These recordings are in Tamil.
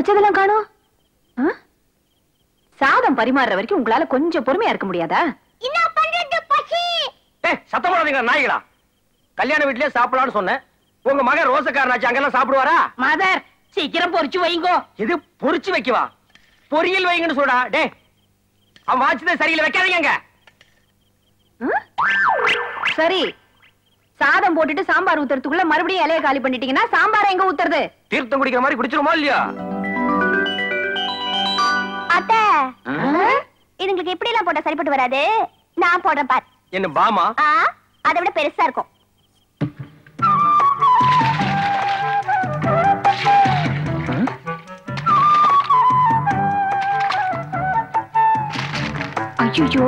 வச்சதெல்லாம் காணோம் ஆ? சாதம் பரிமாறுற வரைக்கும் உங்களால கொஞ்சம் பொறுமையா இருக்க முடியாதா என்ன பண்றது பசி ஏய் சத்தம் போடாதீங்க நாய்களா கல்யாண வீட்லயே சாப்பிடலாம்னு சொன்னேன் உங்க மகன் ரோசக்காரனாச்சு அங்கெல்லாம் சாப்பிடுவாரா மதர் சீக்கிரம் பொரிச்சு வைங்கோ இது பொரிச்சு வைக்கவா பொரியல் வைங்கன்னு சொல்டா டே அவன் வாட்சதை சரியில்லை வைக்காதீங்க ஆ? சரி சாதம் போட்டுட்டு சாம்பார் ஊத்துறதுக்குள்ள மறுபடியும் இலைய காலி பண்ணிட்டீங்கன்னா சாம்பார் எங்க ஊத்துறது தீர்த்தம் குடிக்கிற மாதிரி குடிச்சிருமோ இல்லையா அத்தை இதுங்களுக்கு இப்படி எல்லாம் போட்டா சரிப்பட்டு வராது நான் போடுறேன் பார் என்ன பாமா ஆ அதை விட பெருசா இருக்கும் ஐயோ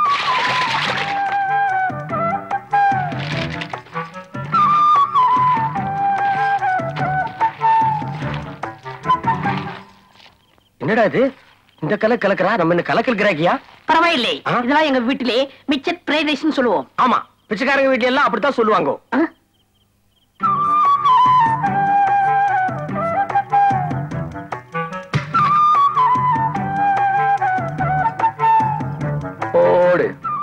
என்னடா இது இந்த கலர் கலக்கிறா நம்ம என்ன கலக்கல் கிராக்கியா பரவாயில்லை ஆ? இதெல்லாம் எங்க வீட்டிலே மிச்சர் பிரைடேஷன் சொல்லுவோம் ஆமா பிச்சைக்காரங்க வீட்ல எல்லாம் அப்படித்தான் சொல்லுவாங்க ஆ? ஓடு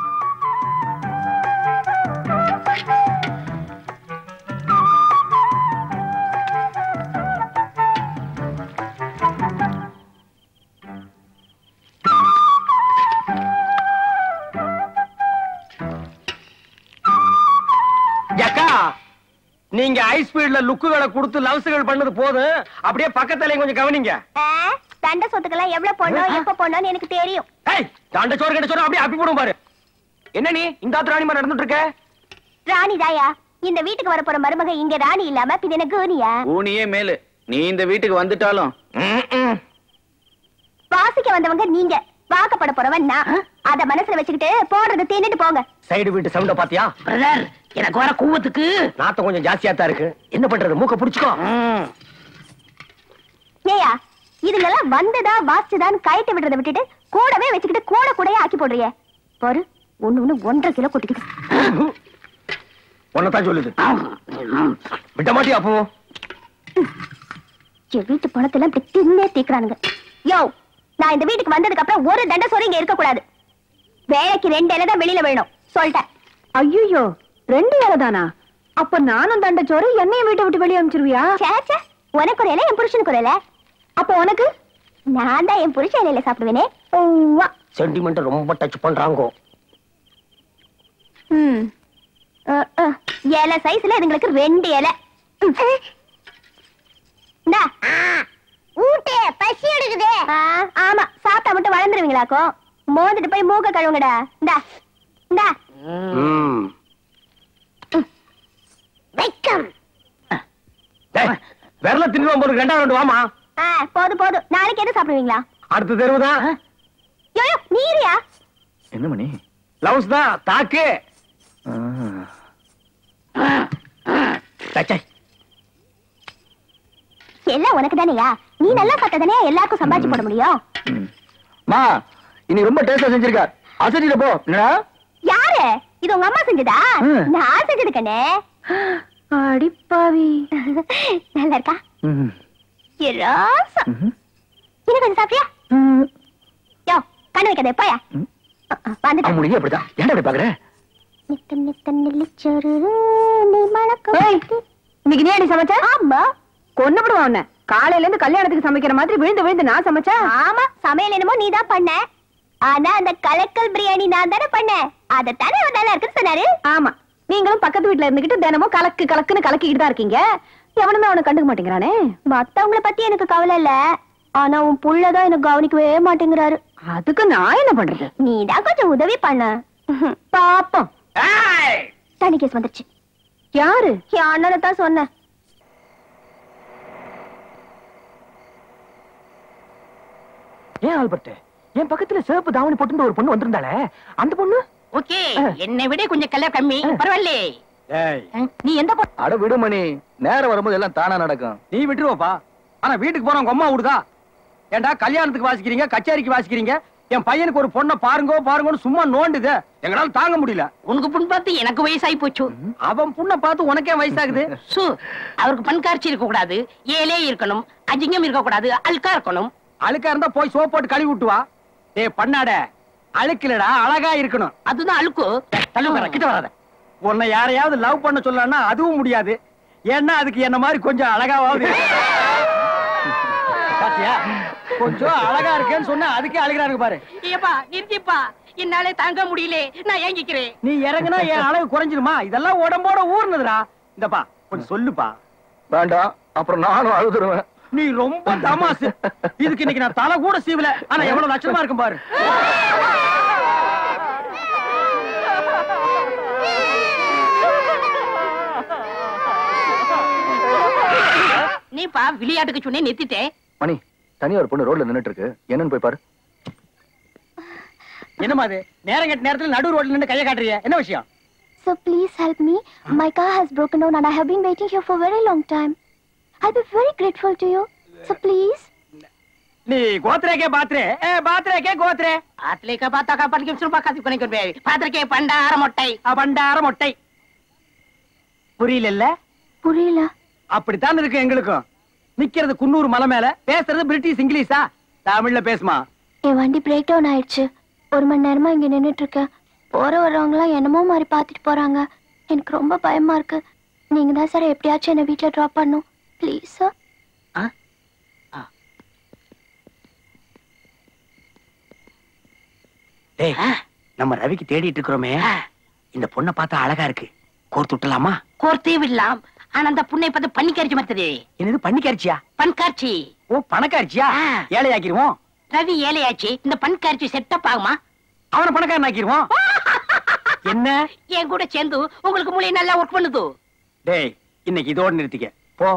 அக்கா நீங்க ஹை ஸ்பீட்ல லுக்குகளை கொடுத்து லவ்ஸ்கள் பண்ணது போதும் அப்படியே பக்கத்துல கொஞ்சம் கவனிங்க ஆ, தண்டை சொத்துக்கெல்லாம் எவ்வளவு போடணும் எப்ப போடணும்னு எனக்கு தெரியும் ஏய் தாண்ட சோறு கட்ட சோறு அப்படியே அப்பி போடும் பாரு என்ன நீ இந்த ஆத்து ராணி மாதிரி நடந்துட்டு இருக்க ராணி தாயா இந்த வீட்டுக்கு வர போற மருமக இங்க ராணி இல்லாம பின்ன என்ன கூனியா ஊனியே மேலு நீ இந்த வீட்டுக்கு வந்துட்டாலும் ம்ம். வாசிக்க வந்தவங்க நீங்க வாக்கப்பட போறவன் நான் அத மனசுல வச்சுக்கிட்டு போடுறது தின்னுட்டு போங்க சைடு வீட்டு சவுண்ட பாத்தியா பிரதர் எனக்கு வர கூவத்துக்கு நாத்தம் கொஞ்சம் ஜாஸ்தியா தான் இருக்கு என்ன பண்றது மூக்க புடிச்சுக்கோ ம், ஏயா இதுங்கெல்லாம் வந்ததா வாச்சுதான்னு கயத்தை விடுறதை விட்டுட்டு கூடவே வச்சுக்கிட்டு கூட கூடயே ஆக்கி போடுறியே பாரு ஒண்ணு ஒண்ணு ஒன்றரை கிலோ கொட்டிக்கிட்டு உன்னதான் சொல்லுது ஆம், ம். விட்ட மாட்டியா அப்போ என் வீட்டு பணத்தெல்லாம் இப்படி தின்னே தீக்குறானுங்க யோ நான் இந்த வீட்டுக்கு வந்ததுக்கு அப்புறம் ஒரு தண்டை சோறு இங்க இருக்க கூடாது வேலைக்கு ரெண்டு இலை தான் வெளியில வேணும் சொல்லிட்டேன் ஐயோ ரெண்டு வேலை தானா அப்ப நானும் தண்டச்சோறு என்னையும் வீட்டை விட்டு வெளியே அனுப்பிச்சிருவியா சே, சே, உனக்கு ஒரு இலை என் புருஷனுக்கு ஒரு இலை அப்ப உனக்கு நான் தான் என் புருஷன் இலையில சாப்பிடுவேனே ஓவா சென்டிமெண்ட் ரொம்ப டச் பண்றாங்க ம் அஹ், அஹ். இலை சைஸ்ல இதுங்களுக்கு ரெண்டு இலை ம். இந்தா. ஊட்டே பசி எடுக்குதே ஆமா சாப்பிட்டா மட்டும் வளர்ந்துருவீங்களாக்கோ மோந்துட்டு போய் மூக்க கழுவுங்கடா இந்தா இந்தா ம். வெக்கம் டேய், விரல தின்னுவான் போது ரெண்டாவது ரெண்டு வாமா ஆ போதும் போதும் நாளைக்கு எது சாப்பிடுவீங்களா அடுத்த தெருவுதான் யோயோ நீரியா என்ன மணி லவ்ஸ் தான் தாக்கு டேய், டேய். எல்லாம் உனக்கு தானேயா நீ நல்லா சாப்பிட்டா தானே எல்லாருக்கும் சம்பாதிச்சு போட முடியும் மா இன்னைக்கு ரொம்ப டேஸ்டா செஞ்சிருக்கா அசதியில போ என்னடா யாரு இது உங்க அம்மா செஞ்சதா ம். நான் செஞ்சது கண்ணே அடிப்பாவி நல்லா இருக்கா ம். ஏ ராசா ம்ஹும். இன்னும் கொஞ்சம் சாப்பிட்டியா ம். யோ கண்ணு வைக்காத போயா ம். வந்துட்டேன் அவனுக்கு அப்படிதான் ஏன்டா அப்படி பாக்குற நித்த நித்த நெல்லிச்சோறு நீ மணக்கும் ஏய், இன்னைக்கு நீ அடி சமைச்ச ஆமா கொன்னுபிடுவான் உன்னை காலையில இருந்து கல்யாணத்துக்கு சமைக்கிற மாதிரி விழுந்து விழுந்து நான் சமைச்சா ஆமா சமையல் என்னமோ நீ தான் பண்ண ஆனா அந்த கலக்கல் பிரியாணி நான் தானே பண்ணேன் அதத்தானே அவர் நல்லா இருக்குன்னு சொன்னாரு ஆமா நீங்களும் பக்கத்து வீட்ல இருந்துகிட்டு தினமும் கலக்கு கலக்குன்னு கலக்கிட்டு தான் இருக்கீங்க எவனுமே அவனை கண்டுக்க மாட்டேங்கிறானே மத்தவங்கள பத்தி எனக்கு கவலை இல்ல ஆனா உன் புள்ளதான் எனக்கு கவனிக்கவே மாட்டேங்கிறாரு அதுக்கு நான் என்ன பண்றது நீ தான் கொஞ்சம் உதவி பண்ண பாப்போம் ஏய்! தண்ணி கேஸ் வந்துருச்சு யாரு என் அண்ணனை தான் சொன்னேன் ஏன் ஆல்பர்ட் என் பக்கத்துல சிவப்பு தாவணி போட்டு ஒரு பொண்ணு வந்திருந்தாளே அந்த பொண்ணு ஓகே என்னை விட கொஞ்சம் கல்ல கம்மி பரவாயில்லே ஏய் நீ எந்த பொ- அட விடு மணி நேரம் வரும்போது எல்லாம் தானா நடக்கும் நீ விட்டுருவப்பா ஆனா வீட்டுக்கு போறவங்க அம்மா விடுதா ஏன்டா கல்யாணத்துக்கு வாசிக்கிறீங்க கச்சேரிக்கு வாசிக்கிறீங்க என் பையனுக்கு ஒரு பொண்ணை பாருங்கோ பாருங்கன்னு சும்மா நோண்டுது எங்களால தாங்க முடியல உனக்கு புண் பார்த்து எனக்கு வயசாகி போச்சு அவன் பொண்ணை பார்த்து உனக்கே வயசாகுது சு அவருக்கு பண் காட்சி இருக்க கூடாது ஏலே இருக்கணும் அஜிங்கம் இருக்க கூடாது அல்கா இருக்கணும் அழுக்கா இருந்தா போய் சோப் போட்டு கழுவி விட்டு வா டேய் பண்ணாட அழுக்கிலடா அழகா இருக்கணும் அதுதான் அழுக்கு தள்ளு வர கிட்ட வராத உன்னை யாரையாவது லவ் பண்ண சொல்லலாம்னா அதுவும் முடியாது ஏன்னா அதுக்கு என்ன மாதிரி கொஞ்சம் அழகாவாவது இருக்கு. பாத்தியா கொஞ்சம் அழகா இருக்கேன்னு சொன்னா அதுக்கே அழுகிறாங்க பாரு ஏப்பா நிறுத்திப்பா என்னாலே தாங்க முடியல நான் ஏங்கிக்கிறேன் நீ இறங்குனா என் அழகு குறைஞ்சிருமா இதெல்லாம் உடம்போட ஊர்னதுடா இந்தப்பா கொஞ்சம் சொல்லுப்பா வேண்டாம் அப்புறம் நானும் அழுதுருவேன் நீ ரொம்ப தமாசு இதுக்கு இன்னைக்கு நான் தலை கூட சீவல ஆனா எவ்வளவு லட்சணமா இருக்கும் பாரு நீப்பா விளையாட்டுக்கு சொன்னே நிறுத்திட்டேன் மணி தனியா ஒரு பொண்ணு ரோட்ல நின்னுட்டு இருக்கு என்னன்னு போய் பாரு என்னமா அது நேரம் கெட்ட நேரத்துல நடு ரோட்ல நின்னு கைய காட்டுறிய என்ன விஷயம் So please help me. My car has broken down and I have been waiting here for a very long time. I'll be very grateful to you. So please. நீ கோத்ரேக்கே பாத்ரே ஏ பாத்ரேக்கே கோத்ரே ஆத்லேக்க பார்த்தாக்கா படிக்க சொல்லுப்பா காசு பண்ணிக்கிறேன் பாத்திரக்கே பண்டார மொட்டை பண்டார மொட்டை புரியல புரியல அப்படித்தான் இருக்கு எங்களுக்கும் நிக்கிறது குன்னூர் மலை மேல பேசுறது பிரிட்டிஷ் இங்கிலீஷா தமிழ்ல பேசுமா என் வண்டி பிரேக் டவுன் ஆயிடுச்சு ஒரு மணி நேரமா இங்க நின்னுட்டு இருக்கேன் போற வர்றவங்களாம் என்னமோ மாதிரி பார்த்துட்டு போறாங்க எனக்கு ரொம்ப பயமா இருக்கு நீங்க தான் சார் எப்படியாச்சும் என்ன வீட்ல ட்ராப் பண்ணும் ப்ளீஸ் சார் டேய் நம்ம ரவிக்கு தேடிட்டு இருக்கிறோமே இந்த பொண்ணை பார்த்தா அழகா இருக்கு கோர்த்து விட்டலாமா கோர்த்தே விடலாம் ஆனா அந்த புண்ணை பார்த்து பண்ணிக்காரிச்சு மத்தது என்னது பண்ணிக்காரிச்சியா பண்காட்சி ஓ பணக்காரிச்சியா ஆ. ஏழையாக்கிருவோம் ரவி ஏழையாச்சு இந்த பண்காட்சி செட்டப் ஆகுமா அவனை பணக்காரன் ஆக்கிருவோம் என்ன என் கூட சேர்ந்து உங்களுக்கு மூளை நல்லா ஒர்க் பண்ணுது டேய் இன்னைக்கு இதோட நிறுத்திக்க போ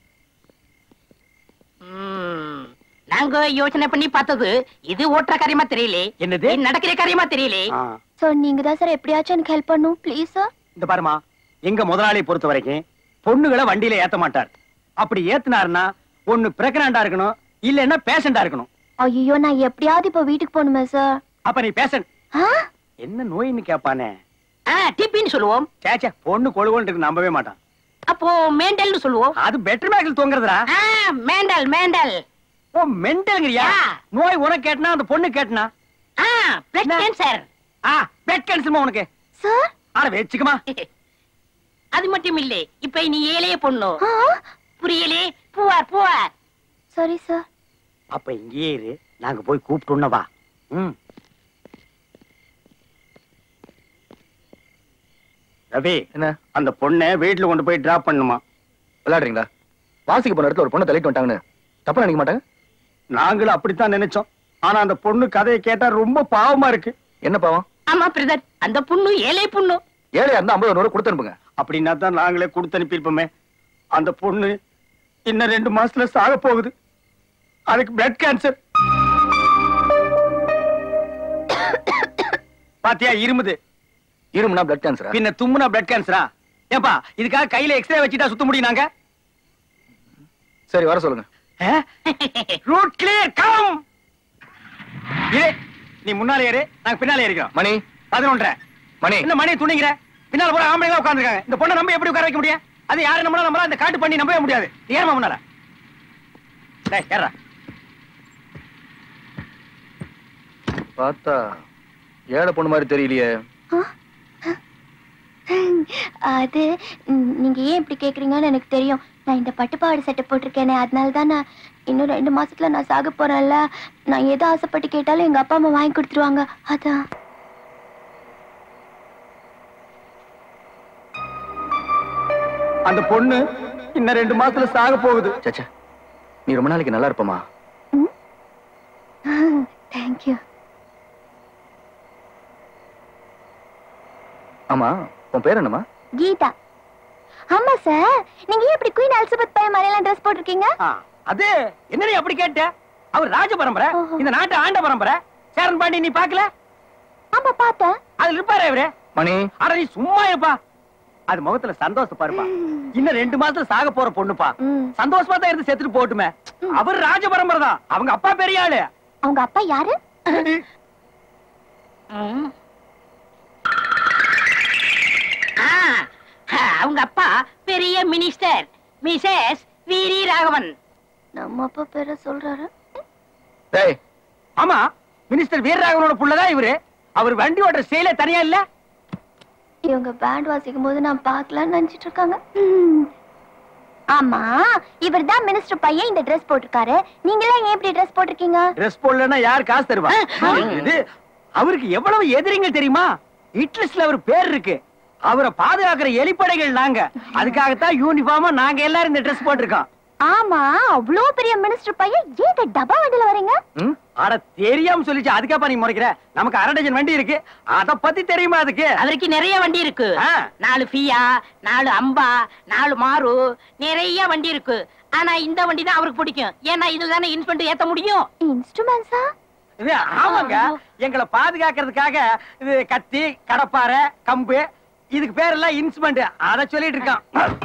ம், நாங்க யோசனை பண்ணி பார்த்தது இது ஓட்டுற காரியமா தெரியல என்னது? இது நடக்கிற காரியமா தெரியல ஆ, ஸோ நீங்க தான் சார் எப்படியாச்சும் எனக்கு ஹெல்ப் பண்ணும் ப்ளீஸ் சார் இந்த பாருமா எங்க முதலாளியை பொறுத்த வரைக்கும் பொண்ணுகளை வண்டியில ஏத்த மாட்டார் அப்படி ஏத்துனாருன்னா ஒண்ணு பிரெக்னண்டா இருக்கணும் இல்லன்னா பேஷண்டா இருக்கணும் ஐயோ நான் எப்படியாவது இப்போ வீட்டுக்கு போகணுமே சார் அப்ப நீ பேஷண்ட் ஆ என்ன நோயின்னு கேட்பானே ஆ, டிபின்னு சொல்லுவோம் சேச்சே பொண்ணு கொழுகோன்னு இருக்கு நம்பவே மாட்டான் அப்போ மேண்டல்னு சொல்லுவோம் அது பெட்டர் மேக்கல் தூங்குறதுடா ஆ, மேண்டல் மேண்டல் ஓ மென்டல்ங்கறியா ஆ. நோய் உனக்கு கேட்டனா அந்த பொண்ணு கேட்டனா ஆ, blood என்ன? cancer. ஆ பெட் கேன்சர்மா உனக்கு சார் ஆனா வெச்சுக்குமா அது மட்டும் இல்ல இப்ப நீ ஏழைய பொண்ணு ஆ புரியலே பூவார் பூவார் சாரி சார் அப்ப இங்கேயே இரு நாங்க போய் கூப்பிட்டோம்னா வா ம் ரவி என்ன அந்த பொண்ணை வீட்டுல கொண்டு போய் டிராப் பண்ணுமா விளையாடுறீங்களா வாசிக்கு போன இடத்துல ஒரு பொண்ணை தள்ளிட்டு வந்துட்டாங்கன்னு தப்பா நினைக்க மாட்டாங்க நாங்களும் அப்படித்தான் நினைச்சோம் ஆனா அந்த பொண்ணு கதையை கேட்டா ரொம்ப பாவமா இருக்கு என்ன பாவம் ஆமா பிரதர் அந்த பொண்ணு ஏழை பொண்ணு ஏழையா இருந்தா ஐம்பது நூறு கொடுத்து அனுப்புங்க அப்படின்னா தான் நாங்களே கொடுத்து அனுப்பியிருப்போமே அந்த பொண்ணு இன்னும் ரெண்டு மாசத்துல சாக போகுது அதுக்கு பிளட் கேன்சர் பாத்தியா இருமுது இருமுனா பிளட் கேன்சரா பின்ன தும்முனா பிளட் கேன்சரா ஏப்பா இதுக்காக கையில எக்ஸ்ரே வச்சுட்டா சுத்த முடியும் நாங்க சரி வர சொல்லுங்க ரூட் கிளியர் கம் இரு நீ முன்னாலே ஏறு நாங்க பின்னாலே ஏறிக்கிறோம் மணி பதினொன்றரை மணி என்ன மணி துணிங்கிற பின்னால போற ஆம்பளைங்க உட்கார்ந்திருக்காங்க இந்த பொண்ணை நம்ம எப்படி உட்கார வைக்க முடியும் அது யாரு நம்மளா நம்மளா இந்த காட்டு பண்ணி நம்பவே முடியாது நீ ஏறமா முன்னால டேய் ஏறா பார்த்தா ஏழை பொண்ணு மாதிரி தெரியலையே அது ம், நீங்க ஏன் இப்படி கேக்குறீங்கன்னு எனக்கு தெரியும் நான் இந்த பட்டுப்பாவாடை சட்டை போட்டிருக்கேனே அதனால தான் நான் இன்னும் ரெண்டு மாசத்துல நான் சாக போறேன்ல நான் எது ஆசைப்பட்டு கேட்டாலும் எங்க அப்பா அம்மா வாங்கி கொடுத்துருவாங்க அதான் அந்த பொண்ணு இன்னும் ரெண்டு மாசத்துல சாக போகுது சச்சா நீ ரொம்ப நாளைக்கு நல்லா இருப்பமா தேங்க்யூ ஆமா உன் பேர் என்னம்மா கீதா ஆமா சார் நீங்க ஏன் இப்படி குயின் அல்சபத் பையன் மாதிரிலாம் ட்ரெஸ் போட்டிருக்கீங்க ஆ, அது என்ன நீ அப்படி கேட்ட அவர் ராஜ பரம்பரை ஓஹோ. இந்த நாட்டு ஆண்ட பரம்பரை சேரன் பாண்டி நீ பாக்கல ஆமா பார்த்தேன் அதுல இருப்பாரு அவரு மணி அட நீ சும்மா இருப்பா அது முகத்துல சந்தோஷம் பாருப்பா இன்னும் ரெண்டு மாசத்துல சாக போற பொண்ணுப்பா ம். சந்தோஷமா தான் இருந்து செத்துட்டு போட்டுமே அவர் ராஜ பரம்பரை தான் அவங்க அப்பா பெரிய ஆளு அவங்க அப்பா யாரு ம். ஆ, ஆ, அவங்க அப்பா பெரிய மினிஸ்டர் மிசஸ் வீரி ராகவன் நம்ம அப்பா பேர சொல்றாரு டேய் ஆமா மினிஸ்டர் வீரராகவனோட புள்ளதான் இவரு அவர் வண்டி ஓட்டுற செயலே தனியா இல்ல இவங்க பேண்ட் வாசிக்கும் போது நான் பார்க்கலாம்னு நினைச்சிட்டு இருக்காங்க ம். ஆமா இவர் தான் மினிஸ்டர் பையன் இந்த Dress போட்டிருக்காரு நீங்களாம் ஏன் இப்படி Dress போட்டிருக்கீங்க ட்ரெஸ் போடலன்னா யார் காசு தருவா இது அவருக்கு எவ்வளவு எதிரிங்க தெரியுமா இட்லிஸ்ட்ல அவர் பேர் இருக்கு அவரை பாதுகாக்கிற எலிப்படைகள் நாங்க அதுக்காகத்தான் யூனிஃபார்மா நாங்க எல்லாரும் இந்த ட்ரெஸ் போட்டிருக்கோம் ஆமா அவ்வளோ பெரிய மினிஸ்டர் பையன் ஏங்க டப்பா வண்டியில வரீங்க ம்? அட தெரியாம சொல்லிச்சு அதுக்காப்பா நீ முறைக்கிற நமக்கு அரை டஜன் வண்டி இருக்கு அத பத்தி தெரியுமா அதுக்கு அவருக்கு நிறைய வண்டி இருக்கு ஆ. நாலு ஃபியா நாலு அம்பா நாலு மாரு நிறைய வண்டி இருக்கு ஆனா இந்த வண்டி தான் அவருக்கு பிடிக்கும் ஏன்னா இதுல தானே இன்ஸ்பெக்ட் ஏத்த முடியும் இன்ஸ்ட்ருமெண்ட்ஸா இது ஆமாங்க எங்களை பாதுகாக்கிறதுக்காக இது கத்தி கடப்பாரை கம்பு இதுக்கு பேரெல்லாம் இன்ஸ்ட்ருமெண்ட் அத சொல்லிட்டு இருக்கான்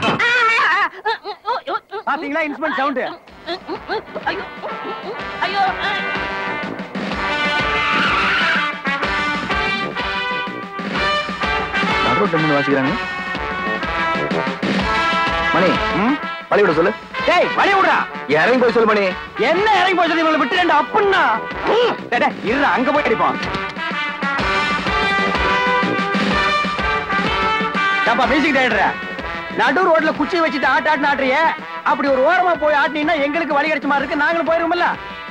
பாத்தீங்களா இன்ஸ்ட்ருமெண்ட் சவுண்ட் ஐயோ ஐயோ நடுரோட்ல நின்னு வாசிக்கிறாங்க மணி பள்ளிவிட சொல்லு டேய் வழி விடுறா இறங்கி போய் சொல்லு மணி என்ன இறங்கி போய் சொல்லி இவங்களை விட்டு ரெண்டு அப்புன்னா டேய், டேய், இருடா அங்க போய் அடிப்போம் ஏப்பா மியூசிக் டேரக்டர் நடு ரோட்ல குச்சி வச்சுட்டு ஆட்டு ஆட்டு ஆட்டுறியே அப்படி ஒரு ஓரமா போய் ஆட்டினீங்கன்னா எங்களுக்கு வழி கிடைச்ச மாதிரி இருக்கு நாங்களும் போயிருவோம்ல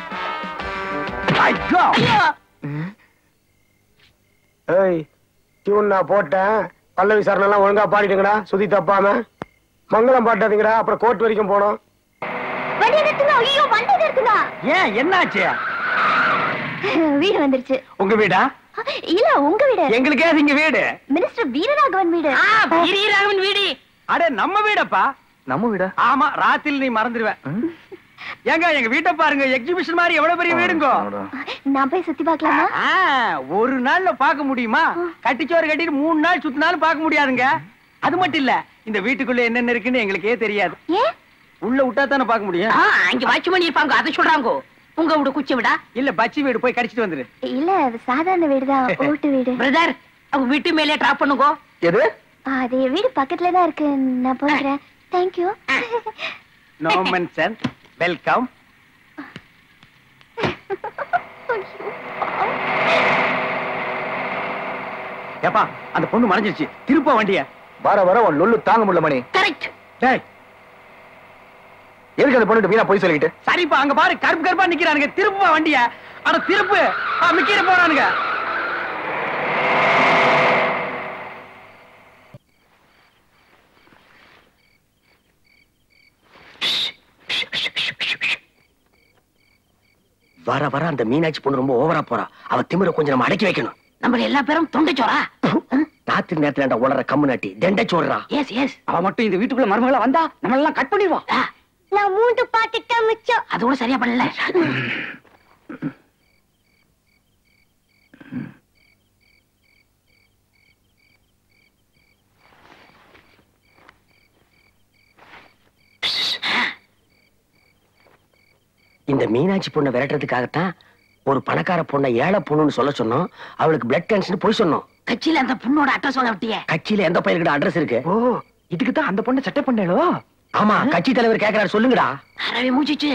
ஐயோ ஏய் டியூன் நான் போட்டேன் பல்லவி சரணெல்லாம் ஒழுங்கா பாடிட்டுங்கடா சுதி தப்பாம மங்களம் பாட்டாதீங்கடா அப்புறம் கோர்ட் வரைக்கும் போனோம் வண்டி நிறுத்துங்க ஐயோ வண்டி நிறுத்துங்க ஏன் என்னாச்சு வீடு வந்துருச்சு உங்க வீடா இல்ல உங்க வீடு எங்களுக்கே அது இங்க வீடு மினிஸ்டர் வீரராகவன் வீடு ஆ, வீரி ராகவன் வீடு அட நம்ம வீடப்பா நம்ம வீடா ஆமா ராத்திரி நீ மறந்துடுவேன் ம்? ஏங்க எங்க வீட்டை பாருங்க எக்ஸிபிஷன் மாதிரி எவ்வளவு பெரிய வீடுங்கோ ஆமாடா. நான் போய் சுத்தி பார்க்கலாமா ஆ, ஒரு நாள்ல பார்க்க முடியுமா கட்டிச்சோறு கட்டிட்டு மூணு நாள் சுத்தினாலும் பார்க்க முடியாதுங்க அது மட்டும் இல்ல இந்த வீட்டுக்குள்ள என்னென்ன இருக்குன்னு எங்களுக்கே தெரியாது ஏன் உள்ள விட்டா தானே பார்க்க முடியும் ஆ, அங்க வாட்ச்மேன் இருப்பாங்க அதை சொல்றாங்க உங்க வீடு குச்சி விடா இல்ல பச்சி வீடு போய் கடிச்சிட்டு வந்துரு இல்ல சாதாரண வீடுதான் ஓட்டு வீடு பிரதர் அவங்க வீட்டு மேலே டிராப் பண்ணுங்க எது அது என் வீடு பக்கத்துல தான் இருக்கு நான் போகிறேன் தேங்க்யூ நோ மென்ஷன் வெல்கம் ஏப்பா அந்த பொண்ணு மறைஞ்சிருச்சு திருப்ப வண்டிய வர வர உன் லொல்லு தாங்க முடியல மணி கரெக்ட் டேய் எதுக்கு அந்த பொண்ணுட்டு வீணா போய் சொல்லிக்கிட்டு சரிப்பா அங்க பாரு கருப்பு கருப்பா நிக்கிறானுங்க திருப்புப்பா வண்டிய அட திருப்பு ஆ, மிக்கிற போறானுங்க வர வர அந்த மீனாட்சி பொண்ணு ரொம்ப ஓவரா போறா அவ திமிர கொஞ்சம் நம்ம அடக்கி வைக்கணும் நம்ம எல்லா பேரும் தொண்டைச்சோரா ராத்திரி நேரத்துல உளற கம்மு நாட்டி தெண்டை சோடுறா எஸ் எஸ் அவ மட்டும் இந்த வீட்டுக்குள்ள மருமகளா வந்தா நம்ம எல்லாம் கட் பண்ணிடுவா நான் மூன்று பாட்டுட்டா மிச்சம் அது கூட சரியா பண்ணல இந்த மீனாட்சி பொண்ணை விரட்டுறதுக்காகத்தான் ஒரு பணக்கார பொண்ணை ஏழை பொண்ணுன்னு சொல்ல சொன்னோம் அவளுக்கு பிளட் கேன்சர் போய் சொன்னோம் கட்சியில அந்த பொண்ணோட அட்ரஸ் சொல்ல விட்டிய கட்சியில எந்த பையன்கிட்ட அட்ரஸ் இருக்கு ஓ இதுக்கு தான் அந்த பொண்ணை சட்டை பண்ணேளோ ஆமா கட்சி தலைவர் கேக்குறாரு சொல்லுங்கடா அறவே மூச்சிச்சு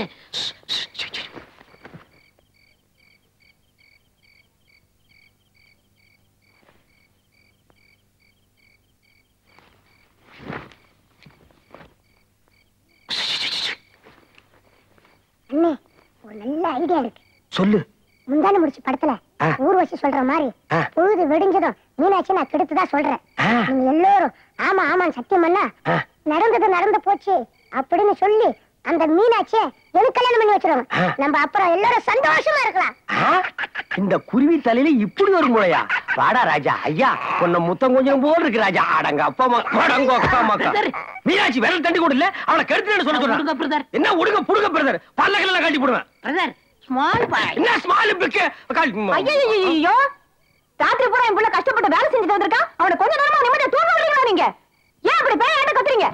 அண்ணே ஒரு நல்ல ஐடியா இருக்கு சொல்லு முந்தான முடிச்சு படத்துல ஆ. ஊர்வசி சொல்ற மாதிரி ஆ. பொழுது வெடிஞ்சதும் மீனாட்சி நான் கெடுத்துதான் சொல்றேன் ஆ. நீங்க எல்லாரும் ஆமா ஆமான்னு சத்தியம் பண்ணா ஆ. நடந்தது நடந்து போச்சு அப்படின்னு சொல்லி அந்த மீனாட்சிய எனக்கு கல்யாணம் பண்ணி வச்சிருவாங்க ஆ. நம்ம அப்புறம் எல்லாரும் சந்தோஷமா இருக்கலாம் ஆ? இந்த குருவி தலையில இப்படி ஒரு முளையா வாடா ராஜா ஐயா உன்னை முத்தம் கொஞ்சம் போல் இருக்கு ராஜா அடங்க அப்பா அம்மா அடங்க அக்கா மக்கா மீனாட்சி விரல் தண்டி கூட இல்ல அவளை கெடுத்துன்னு சொல்ல விடுங்க, சொல்றேன் brother. என்ன உடுங்க புடுங்க பிரதர் பல்லக்கெல்லாம் கட்டி போடுவேன் பிரதர் ஸ்மால் பாய் என்ன ஸ்மால் பிக்கு ஐயோ ராத்திரி பூரா என் புள்ள கஷ்டப்பட்டு வேலை செஞ்சுட்டு வந்திருக்கான் அவனை கொஞ்ச நேரமா நிம்மதியா தூங்க விடுறீங்களா நீங்க ஏன் அப்படி பேய் என்ன கத்துறீங்க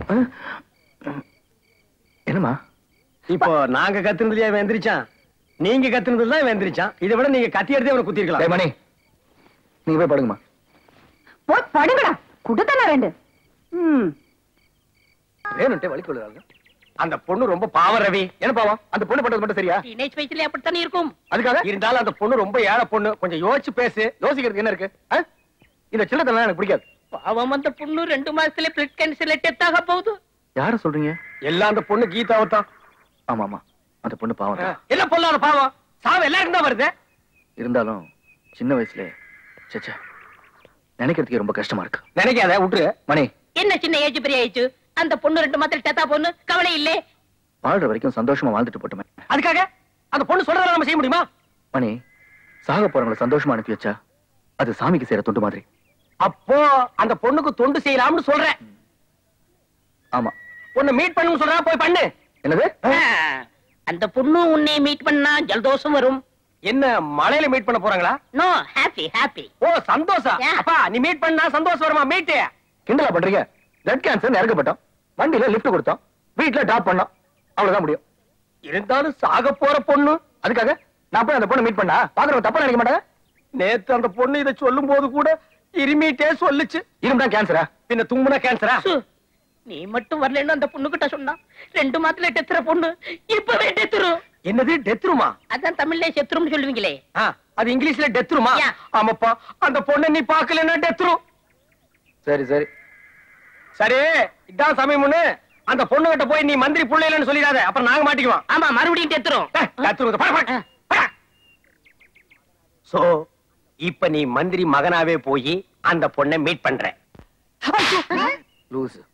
என்னம்மா இப்போ நாங்க கத்துனதுலயே அவன் எந்திரிச்சான் நீங்க கத்துனதுல தான் இவன் எந்திரிச்சான் இதை விட நீங்க கத்தி எடுத்து அவனை குத்தி டேய் இருக்கலாம் மணி நீங்க போய் படுங்கம்மா போய் படுங்கடா குடுத்தன ரெண்டு ம் வேணும்ட்டே வலிக்கு விழுறாங்க அந்த பொண்ணு ரொம்ப பாவம் ரவி என்ன பாவம் அந்த பொண்ணு பண்றது மட்டும் சரியா டீனேஜ் வயசுல அப்படித்தானே இருக்கும் அதுக்காக இருந்தாலும் அந்த பொண்ணு ரொம்ப ஏழை பொண்ணு கொஞ்சம் யோசிச்சு பேசு யோசிக்கிறதுக்கு என்ன இருக்கு ஆ? இந்த சின்னத்தெல்லாம் எனக்கு பிடிக்காது பாவம் அந்த பொண்ணு ரெண்டு மாசத்துல பிளட் கேன்சர்ல டெத் ஆக போகுது யார சொல்றீங்க எல்லாம் அந்த பொண்ணு கீதாவை தான் ஆமா ஆமா அந்த பொண்ணு பாவம் தான். என்ன பொல்லாத பாவம் சாவு எல்லாருக்கும் தான் வருது இருந்தாலும் சின்ன வயசுல சச்சா நினைக்கிறதுக்கே ரொம்ப கஷ்டமா இருக்கு நினைக்காத விட்டுரு மணி என்ன சின்ன ஏஜ் பெரிய ஏஜ் அந்த பொண்ணு ரெண்டு மாசத்துல டெத்தா பொண்ணு கவலை இல்லே வாழ்ற வரைக்கும் சந்தோஷமா வாழ்ந்துட்டு போட்டுமே அதுக்காக அந்த பொண்ணு சொல்றதெல்லாம் நம்ம செய்ய முடியுமா மணி சாக போறவங்களை சந்தோஷமா அனுப்பி வச்சா அது சாமிக்கு செய்யற தொண்டு மாதிரி அப்போ அந்த பொண்ணுக்கு தொண்டு செய்யலாம்னு சொல்றேன் ஆமா உன்னை மீட் பண்ணுன்னு சொல்றா போய் பண்ணு என்னது அந்த பொண்ணு உன்னை மீட் பண்ணா ஜலதோஷம் வரும் என்ன மலையில மீட் பண்ண போறாங்களா நோ ஹாப்பி ஹாப்பி ஓ சந்தோஷம் Yeah. அப்பா நீ மீட் பண்ணா சந்தோஷம் வருமா மீட் கிண்டலா பண்றீங்க பிளட் கேன்சர் இறக்கப்பட்டோம் வண்டியில லிஃப்ட் கொடுத்தோம் வீட்ல டாப் பண்ணோம் அவ்வளவுதான் முடியும் இருந்தாலும் சாக போற பொண்ணு அதுக்காக நான் போய் அந்த பொண்ணை மீட் பண்ணா பாக்குறவங்க தப்பா நினைக்க மாட்டாங்க நேத்து அந்த பொண்ணு இதை சொல்லும் போது கூட இருமிட்டே சொல்லுச்சு இரும்பு தான் கேன்சரா பின்ன தும்முனா கேன்சரா சு, நீ மட்டும் வரலன்னு அந்த பொண்ணு கிட்ட சொன்னா ரெண்டு மாசத்துல டெத்துற பொண்ணு இப்பவே டெத்துரும் என்னது டெத்ருமா அதான் தமிழ்ல செத்துரும்னு சொல்லுவீங்களே அது இங்கிலீஷ்ல டெத்ருமா Yeah. ஆமாப்பா அந்த பொண்ணை நீ பாக்கலன்னா டெத்ரும் சரி சரி சரி இதான் சமயம்னு அந்த பொண்ணு கிட்ட போய் நீ மந்திரி புள்ளைலன்னு சொல்லிடாத அப்புறம் நாங்க மாட்டிக்குவோம் ஆமா மறுபடியும் டெத்துரும் சோ இப்ப நீ மந்திரி மகனாவே போய் அந்த பொண்ணை மீட் பண்ற லூஸ்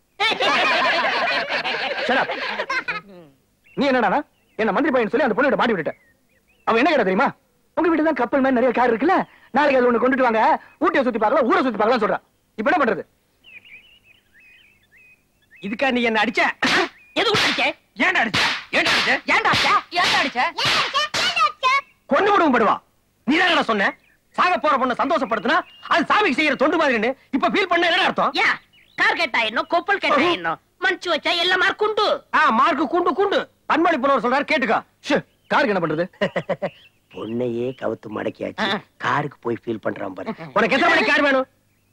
நீ என்னடா என்ன மந்திரி பையன் சொல்லி அந்த பொண்ணு மாட்டி விட்டுட்ட அவன் என்ன கேட்டா தெரியுமா உங்க வீட்டு தான் கப்பல் மாதிரி நிறைய கார் இருக்குல்ல நாளைக்கு அது ஒண்ணு கொண்டுட்டு வாங்க ஊட்டியை சுத்தி பார்க்கலாம் ஊரை சுத்தி பார்க்கலாம் சொல்றான் இப்ப என்ன பண்றது இதுக்கா நீ என்ன அடிச்ச எது அடிச்ச ஏன்டா அடிச்ச ஏன்டா அடிச்ச ஏன்டா அடிச்ச ஏன்டா அடிச்ச கொண்டு விடுவோம் படுவா நீ தான் சொன்ன சாக போற பொண்ணை சந்தோஷப்படுத்தினா அது சாமிக்கு செய்யற தொண்டு மாதிரின்னு இப்ப ஃபீல் பண்ண என்ன அர்த்தம் யா கார் கேட்டா என்ன கொப்பல் கேட்டா என்ன மனுச்சு வச்சா எல்லாம் மார்க்குண்டு ஆ மார்க்கு குண்டு குண்டு பன்மொழி புலவர் சொல்றாரு கேட்டுக்கோ ஷே, காருக்கு என்ன பண்றது பொண்ணையே கவுத்து மடக்கியாச்சு ஆ. காருக்கு போய் ஃபீல் பண்றான் பாரு உனக்கு எத்தனை மணிக்கு கார் வேணும்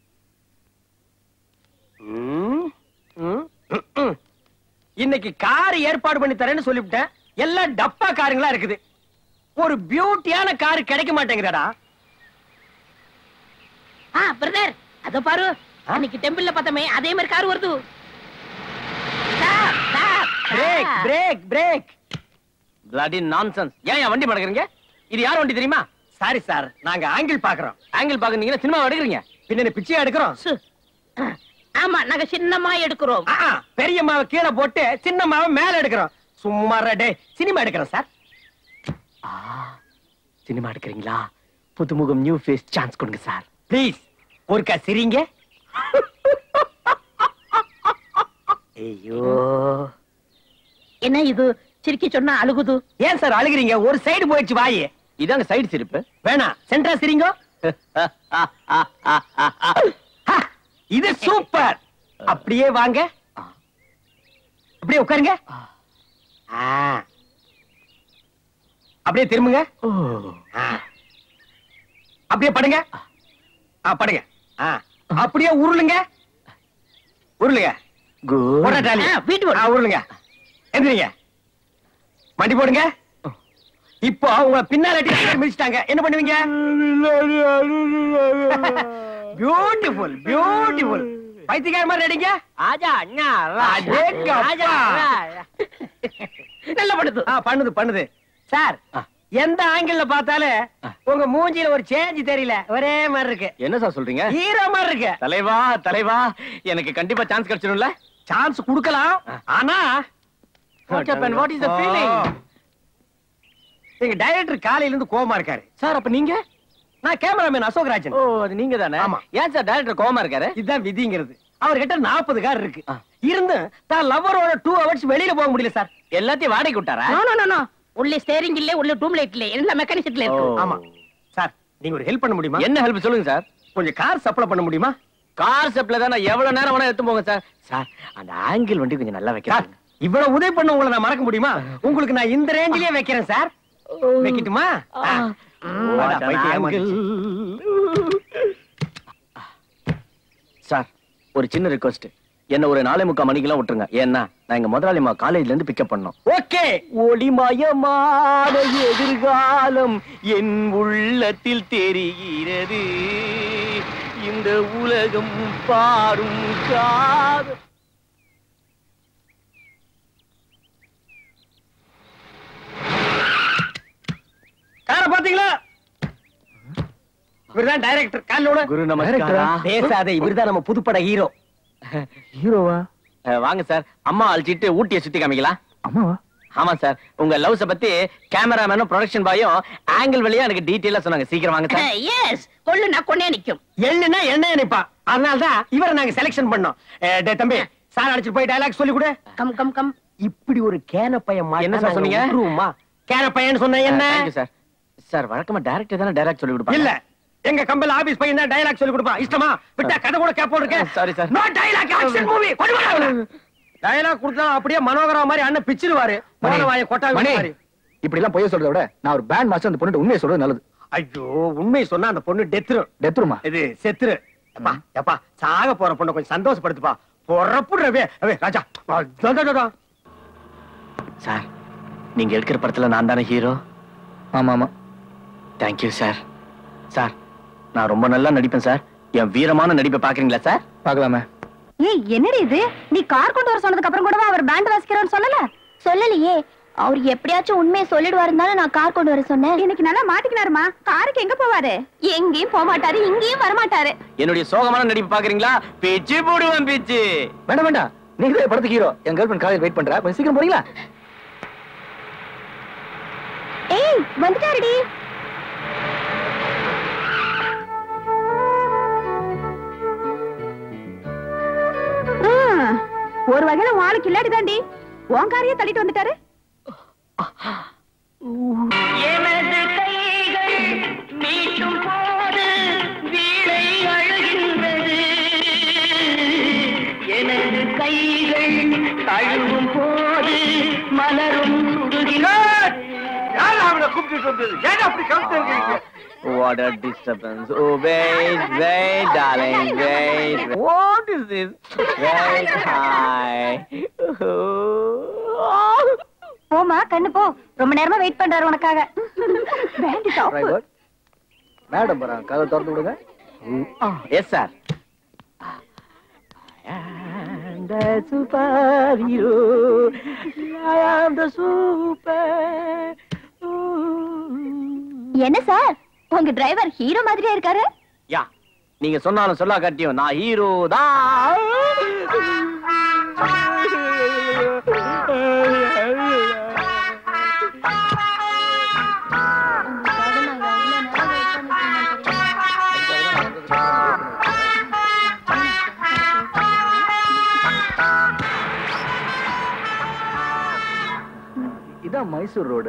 ம், ம், ம், ம். இன்னைக்கு கார் ஏற்பாடு பண்ணி தரேன்னு சொல்லிவிட்டேன் எல்லாம் டப்பா காருங்களா இருக்குது ஒரு பியூட்டியான கார் கிடைக்க மாட்டேங்கிறடா ஆ பிரதர் அத பாரு அன்னைக்கு டெம்பிள்ல பார்த்தமே அதே மாதிரி கார் வருது Stop, stop, brake stop. Brake brake bloody nonsense ஏன் என் வண்டி மடக்குறீங்க இது யார் வண்டி தெரியுமா சாரி சார் நாங்க ஆங்கிள் பாக்குறோம் ஆங்கிள் பாக்குறீங்கன்னா சினிமா எடுக்கிறீங்க பின்ன என்ன பிச்சையா எடுக்கிறோம் சு. ஆ, ஆமா நாங்க சின்னமா எடுக்கிறோம் ஆ, ஆ, பெரியம்மாவை கீழே போட்டு சின்னம்மாவை மேல எடுக்கிறோம் சும்மா டே சினிமா எடுக்கிறோம் சார் ஆ, சினிமா எடுக்கிறீங்களா புதுமுகம் நியூ ஃபேஸ் சான்ஸ் கொடுங்க சார் ப்ளீஸ் ஒருக்கா சிரிங்க ஐயோ என்ன இது சிரிக்கி சொன்னா அழுகுது ஏன் சார் அழுகுறீங்க ஒரு சைடு போயிடுச்சு வாயி இதாங்க சைடு சிரிப்பு வேணாம் சென்டரா சிரிங்க ஹா, இது சூப்பர் அப்படியே வாங்க அப்படியே உட்காருங்க ஆ. அப்படியே திரும்புங்க ஆ. அப்படியே படுங்க ஆ, படுங்க ஆ. அப்படியே உருளுங்க உருளுங்க போடா டாலி. ஆ, வீட்டு ஓடு. ஆ, உருளுங்க எந்திரிங்க மண்டி போடுங்க இப்போ உங்க பின்னால மிதிச்சிட்டாங்க என்ன பண்ணுவீங்க பியூட்டிஃபுல் பியூட்டிஃபுல் பைத்தியக்கார மாதிரி நடிங்க ஆஜா அண்ணா அடேங்கப்பா. நல்ல படுது ஆ, பண்ணுது பண்ணுது சார் எந்த ஆங்கிள் பார்த்தாலும் உங்க மூஞ்சில ஒரு சேஞ்ச் தெரியல ஒரே மாதிரி இருக்கு என்ன சார் சொல்றீங்க ஹீரோ மாதிரி இருக்கு தலைவா தலைவா எனக்கு கண்டிப்பா சான்ஸ் கிடைச்சிடும்ல சான்ஸ் கொடுக்கலாம் ஆனா What happened? What is the feeling? எங்க டைரக்டர் காலையில இருந்து கோவமா இருக்காரு சார் அப்ப நீங்க நான் கேமராமேன் அசோக் ராஜன் ஓ அது நீங்க தானே ஆமா. ஏன் சார் டைரக்டர் கோவமா இருக்காரு இதுதான் விதிங்கிறது அவர்கிட்ட நாற்பது கார் இருக்கு ஆ. இருந்து தான் லவ்வரோட டூ ஹவர்ஸ் வெளியில போக முடியல சார் எல்லாத்தையும் வாடகை விட்டாரா நோ நோ நோ நோ உள்ள ஸ்டேரிங் இல்ல உள்ள டூம் லைட் இல்ல எல்லா மெக்கானிசத்துல இருக்கு ஓ. ஆமா சார் நீங்க ஒரு ஹெல்ப் பண்ண முடியுமா என்ன ஹெல்ப் சொல்லுங்க சார் கொஞ்சம் கார் சப்ளை பண்ண முடியுமா கார் செப்ல தான் நான் எவ்வளவு நேரம் வேணா எடுத்து போங்க சார் சார் அந்த ஆங்கிள் வண்டி கொஞ்சம் நல்லா சார் வைக்கிறேன் இவ்வளவு உதவி பண்ண உங்களை நான் மறக்க முடியுமா உங்களுக்கு நான் இந்த ரேஞ்சிலேயே வைக்கிறேன் சார் வைக்கட்டுமா ஆ. What வாடா, an பைத்தியம் angle. ஏமாந்துச்சு. ஒரு சின்ன ரிக்வஸ்ட் என்ன ஒரு நாலே முக்கால் மணிக்கெல்லாம் விட்டுருங்க ஏன்னா நான் எங்க முதலாளிமா காலேஜ்ல இருந்து பிக்கப் பண்ணோம் ஓகே ஒளிமயமான எதிர்காலம் என் உள்ளத்தில் தெரிகிறது இந்த உலகம் பாரும் காதல் கார பாத்தீங்களா இவர்தான் டைரக்டர் காலோட குரு நமஸ்காரம் பேசாத இவர்தான் நம்ம புதுப்பட ஹீரோ ஹீரோவா அஹ், வாங்க சார் அம்மா அழைச்சிட்டு ஊட்டியை சுத்தி காமிக்கலாம் அம்மாவா ஆமா சார் உங்க லவ்ஸ பத்தி கேமராமேனும் ப்ரொடக்ஷன் பாயும் ஆங்கிள் வழியா எனக்கு டீட்டெயிலா சொன்னாங்க சீக்கிரம் வாங்க சார் எஸ் கொள்ளு நான் கொண்டே நிக்கும் எள்ளுனா என்ன நினைப்பா அதனால தான் இவரை நாங்க செலக்ஷன் பண்ணோம் அஹ், டேய் தம்பி சார் அடிச்சு போய் டயலாக் சொல்லி கொடு கம் கம் கம் இப்படி ஒரு கேன பையன் மாட்டினா என்ன சார் நாங்க சொன்னீங்க? விட்டுருவோமா? கேன பையன் சொன்ன என்ன தேங்க்யூ சார் சார் வழக்கமா டைரக்டர் தானே டைரக்ட் சொல்லி கொடுப்பாங்க இல்ல எங்க கம்பெனி ஆபீஸ் பையன் தான் டயலாக் சொல்லி கொடுப்பான் இஷ்டமா விட்டா கதை கூட கேப்போம் இருக்கு Sorry, sir. No dialogue action movie dialogue கொடுத்தா அப்படியே மனோகரா மாதிரி அண்ணன் பிச்சிருவாரு மணி, போன வாய கொட்டா மணி, மாதிரி இப்படி எல்லாம் பொய்ய சொல்றதை விட நான் ஒரு பேண்ட் மாஸ்டர் அந்த பொண்ணு உண்மையை சொல்றது நல்லது ஐயோ உண்மை சொன்னா அந்த பொண்ணு டெத்துரும் டெத்ருமா இது செத்துரு எப்பா எப்பா சாக போற பொண்ணை கொஞ்சம் சந்தோஷப்படுத்துப்பா பொறப்புடுறவே அவே ராஜா ஆ, தா, தா, தா, தா. சார் நீங்க எடுக்கிற படத்துல நான் தானே ஹீரோ ஆமா ஆமா தேங்க்யூ சார் சார் நான் ரொம்ப நல்லா நடிப்பேன் சார் என் வீரமான நடிப்பை பாக்குறீங்களா சார் பார்க்கலாமே ஏய் என்னடி இது நீ கார் கொண்டு வர சொன்னதுக்கு அப்புறம் கூடவா அவர் பேண்ட் வாசிக்கிறோன்னு சொல்லல சொல்லலையே அவர் எப்படியாச்சும் உண்மையை சொல்லிடுவாருன்னு தானே நான் கார் கொண்டு வர சொன்னேன் இன்னைக்கு நல்லா மாட்டிக்கினாருமா காருக்கு எங்க போவாரு எங்கேயும் போக மாட்டாரு இங்கேயும் வர மாட்டாரு என்னுடைய சோகமான நடிப்பு பாக்குறீங்களா பிச்சு போடுவேன் பிச்சு வேண்டாம் வேண்டாம் நீங்க தான் படத்துக்கு ஹீரோ என் கேர்ள் ஃபிரண்ட் காலேஜ் வெயிட் பண்றா கொஞ்சம் சீக்கிரம் போறீங்களா ஏய் வந்துட்டாருடி ம், ஒரு வகையில வாளுக்கு இல்லாடி தாண்டி உன் காரையே தள்ளிட்டு வந்துட்டாரு எனது கைகள் மீட்டும் போது வீணை அழுகின்றது எனது கைகள் தழுவும் போது மலரும் சுடுகின்றது யார் அவனை கூப்பிட்டு வந்தது ஏன் அப்படி கவுத்து இருக்கீங்க What a disturbance. Oh, wait, wait, darling, wait. What is this? Wait, hi. போமா கண்ணு போ ரொம்ப நேரமா வெயிட் பண்றாரு உனக்காக பேண்ட் டாப் டிரைவர் மேடம் போறாங்க கதை திறந்து விடுங்க yes, sir. I am the superhero. I am the super. என்ன சார் உங்க டிரைவர் ஹீரோ மாதிரியே இருக்காரு யா நீங்க சொன்னாலும் சொல்லா காட்டியும் நான் ஹீரோ தான் இதான் மைசூர் ரோடு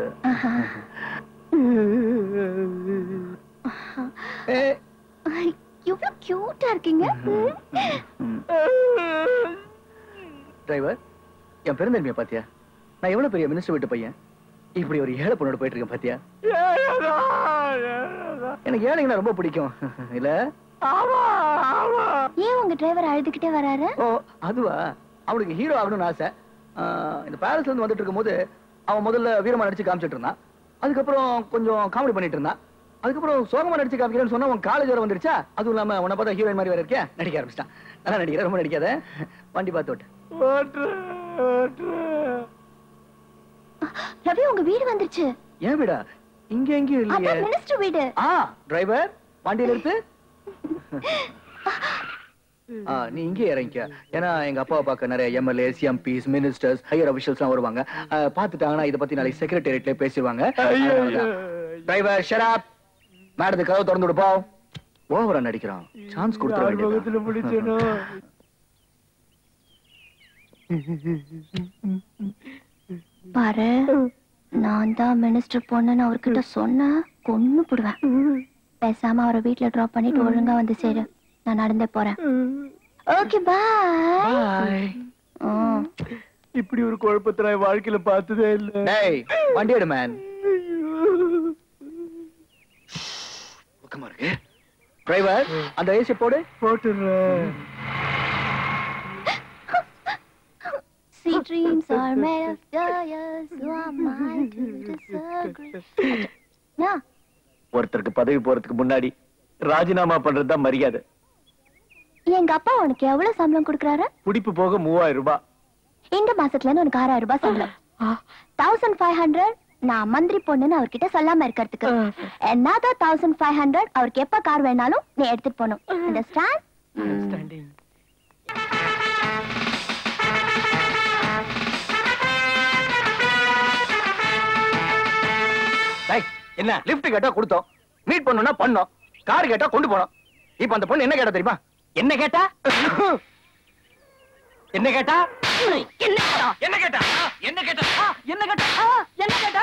இவ்வளவு கியூட்டா இருக்கீங்க டிரைவர் என் பெருந்தன்மையை பாத்தியா நான் எவ்வளவு பெரிய மினிஸ்டர் வீட்டு பையன் இப்படி ஒரு ஏழை பொண்ணோட போயிட்டு இருக்கேன் பாத்தியா எனக்கு ஏழைங்கன்னா ரொம்ப பிடிக்கும் இல்ல ஏன் உங்க டிரைவர் அழுதுகிட்டே வராரு ஓ அதுவா அவனுக்கு ஹீரோ ஆகணும்னு ஆசை ஆஹ், இந்த பாரிஸ்ல இருந்து வந்துட்டு இருக்கும்போது அவன் முதல்ல வீரமா நடிச்சு காமிச்சிட்டு இருந்தான் அதுக்கப்புறம் கொஞ்சம் காமெடி பண்ணிட்டு இருந்தான் அதுக்கப்புறம் சோகமா நடிச்சு காமிக்கிறேன்னு சொன்னா உன் காலேஜ் வர வந்துருச்சா அதுவும் இல்லாம உன்னை பார்த்தா ஹீரோயின் மாதிரி வேற இருக்கியா நடிக்க ஆரம்பிச்சிட்டான் நல்லா நடிக்கிற ரொம்ப நடிக்காத வண்டி பார்த்து ஓட்டு ரவி உங்க வீடு வந்துருச்சு ஏன் விடா இங்க எங்கேயும் அதான் இல்லையே மினிஸ்டர் வீடு ஆ டிரைவர் வண்டியில இருக்கு ஆ, நீ இங்கே இறங்கிக்க ஏன்னா எங்க அப்பாவை பார்க்க நிறைய MLAs MPs ministers higher officials வருவாங்க ஆ, பார்த்துட்டாங்கன்னா இத பத்தி நாளைக்கு செக்ரட்டேரியட்ல பேசிடுவாங்க டிரைவர் ஷராப் மேடத்துக்கு கதவு திறந்து விடுப்பா ஓவரா நடிக்கிறான் சான்ஸ் கொடுத்துட வேண்டியது பாரு நான் தான் மினிஸ்டர் பொண்ணுன்னு அவர்கிட்ட சொன்னா கொன்னு போடுவேன் பேசாம அவரை வீட்ல டிராப் பண்ணிட்டு ஒழுங்கா வந்து சேரு நான் நடந்தே போறேன் ஓகே பாய் இப்படி ஒரு குழப்பத்தை வாழ்க்கையில பார்த்ததே இல்ல டேய் வண்டி எடு மேன் பக்கமா இருக்கு டிரைவர் அந்த ஏசி போடு போட்டுறேன் dreams are made of fires, who am I to disagree? அச்சா, ஒருத்தருக்கு பதவி போறதுக்கு முன்னாடி ராஜினாமா பண்றதுதான் மரியாதை எங்க அப்பா உனக்கு எவ்வளவு சம்பளம் கொடுக்கறாரு புடிப்பு போக மூவாயிரம் ரூபாய் இந்த மாசத்துல இருந்து உனக்கு ஆறாயிரம் ரூபாய் சம்பளம் தௌசண்ட் ஃபைவ் ஹண்ட்ரட் நான் மந்திரி பொண்ணுன்னு அவர்கிட்ட சொல்லாம இருக்கிறதுக்கு என்னதான் தௌசண்ட் ஃபைவ் ஹண்ட்ரட் அவருக்கு எப்ப கார் வேணாலும் நீ எடுத்துட்டு போகணும் அண்டர்ஸ்டாண்ட் டேய், என்ன லிஃப்ட் கேட்டா கொடுத்தோம் மீட் பண்ணனும்னா பண்ணோம் கார் கேட்டா கொண்டு போனோம் இப்ப அந்த பொண்ணு என்ன கேட்டா தெரியுமா என்ன கேட்டா என்ன கேட்டா என்ன என்ன கேட்டா என்ன கேட்டா என்ன கேட்டா என்ன கேட்டா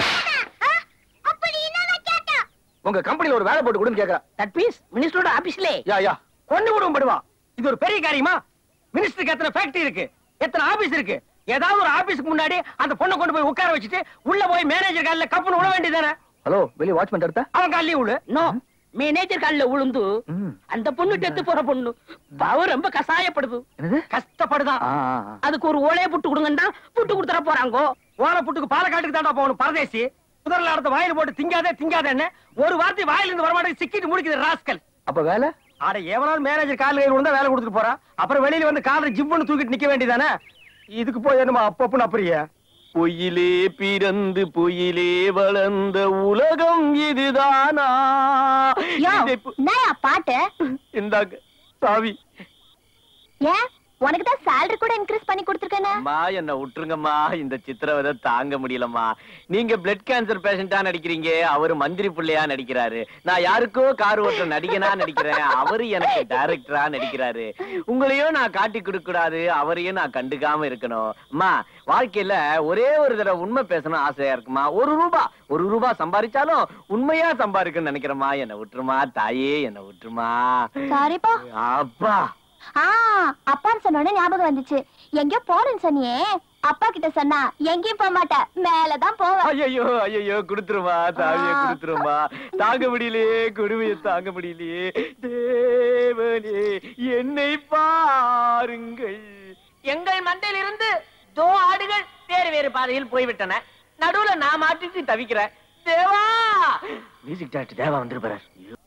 உங்க கம்பெனில ஒரு வேலை போட்டு கொடுன்னு கேக்குறா தட் மீன்ஸ் மினிஸ்டரோட ஆபீஸ்ல யா யா கொண்டு விடுவோம் படுவா இது ஒரு பெரிய காரியமா மினிஸ்டருக்கு எத்தனை ஃபேக்டரி இருக்கு எத்தனை ஆபீஸ் இருக்கு ஏதாவது ஒரு ஆபீஸ்க்கு முன்னாடி அந்த பொண்ணை கொண்டு போய் உட்கார வச்சுட்டு உள்ள போய் மேனேஜர் காலில் கப்புன்னு விட வேண்டியதானே ஹலோ வெளிய வாட்ச்மேன் எடுத்த அவன் காலையும் விழு நோ மேனேஜர் கால்ல விழுந்து ம். அந்த பொண்ணு டெத்து போற பொண்ணு பாவம் ரொம்ப கசாயப்படுது என்னது கஷ்டப்படுதான் ஆ, ஆ, ஆ. அதுக்கு ஒரு ஓலையை புட்டு கொடுங்கன்னா புட்டு கொடுத்துற போறாங்கோ ஓலை புட்டுக்கு பாலக்காட்டுக்கு தாண்டா போகணும் பரதேசி முதல்ல அடுத்த வாயில போட்டு திங்காதே திங்காதேன்னு ஒரு வார்த்தை வாயில இருந்து வரமாட்டேன் சிக்கிட்டு முடிக்குது ராஸ்கல் அப்ப வேலை ஆட எவனாலும் மேனேஜர் கால் கையில் விழுந்தா வேலை கொடுத்துட்டு போறான் அப்புறம் வெளியில வந்து காலில் ஜிப்புன்னு தூக்கிட்டு நிக்க வேண்டியதானே இதுக்கு போய் என்னமா அப்பப்புன்னு அப்படியே பொய்யிலே பிறந்து பொய்யிலே வளர்ந்த உலகம் இதுதானா யோ இதை பு- என்னயா பாட்டு இந்தாங்க சாவி ஏன் உனக்கு தான் salary கூட இன்க்ரீஸ் பண்ணி கொடுத்துருக்கேனே அம்மா என்ன விட்டுருங்கம்மா இந்த சித்திரவதை தாங்க முடியலம்மா நீங்க பிளட் கேன்சர் பேஷண்டா நடிக்கிறீங்க அவரு மந்திரி பிள்ளையா நடிக்கிறாரு நான் யாருக்கோ கார் ஓட்டுற நடிகனா நடிக்கிறேன் அவரு எனக்கு டைரக்டரா நடிக்கிறாரு உங்களையும் நான் காட்டி கொடுக்க கூடாது அவரையும் நான் கண்டுக்காம இருக்கணும் அம்மா வாழ்க்கையில ஒரே ஒரு தடவை உண்மை பேசணும் ஆசையா இருக்குமா ஒரு ரூபா ஒரு ரூபா சம்பாதிச்சாலும் உண்மையா சம்பாதிக்கணும்னு நினைக்கிறேம்மா என்னை விட்டுருமா தாயே என்னை விட்டுருமா சாரிப்பா அப்பா ஆ அப்பான்னு சொன்ன உடனே ஞாபகம் வந்துச்சு எங்கேயோ போறேன்னு சொன்னியே அப்பா கிட்ட சொன்னா எங்கேயும் போக மாட்டேன் மேலதான் போவேன் ஐயோ ஐயோ குடுத்துருமா தாவிய ஆ. குடுத்துருமா தாங்க முடியலையே கொடுமைய தாங்க முடியலையே தேவனே என்னை பாருங்கள் எங்கள் மண்டையில இருந்து தோ ஆடுகள் வேறு வேறு பாதையில் போய்விட்டன நடுவுல நான் மாட்டிட்டு தவிக்கிறேன் தேவா மியூசிக் டைரக்டர் தேவா வந்திருப்பாரு